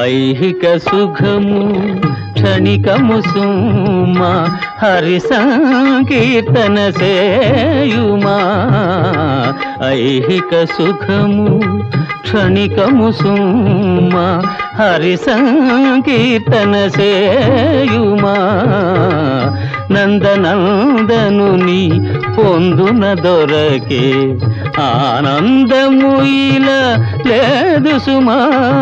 ఐహిక సుఖము క్షణికము సుమా హరి సంకీర్తన సేయుమా ఐహిక సుఖము క్షణికము సుమా హరి సంకీర్తన సేయుమా నందనందనుని పొందున దొరకే ఆనందము ఇలా లేదు సుమా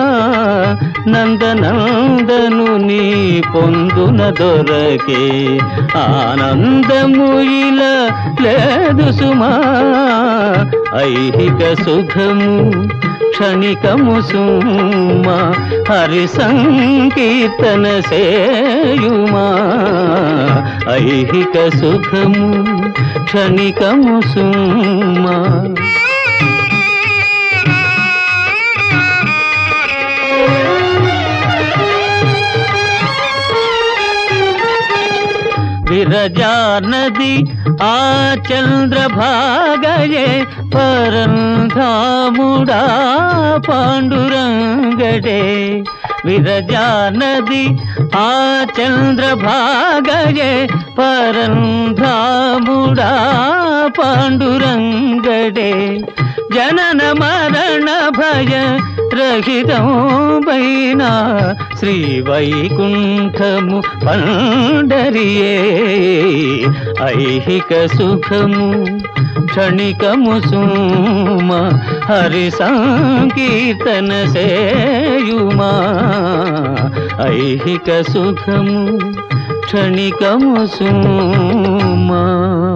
నందనందనుని పొందున దొరకే ఆనందము ఇలా లేదు సుమా ఐహిక సుఖము క్షణికము సుమా హరి సంకీర్తన సేయుమా ఐహిక సుఖము క్షణికము సుమా విరజానది ఆ చంద్రభాగయే పరంధాముడా పాండురంగడే విరజానది ఆ చంద్రభాగయే పరంధాముడా పాండురంగడే జనన మరణ భయ రహితమైన శ్రీ వైకుంఠము పండరియే ఐహిక సుఖము క్షణికము సుమ హరి సంకీర్తన సేయుమా ఐహిక సుఖము క్షణికము సుమా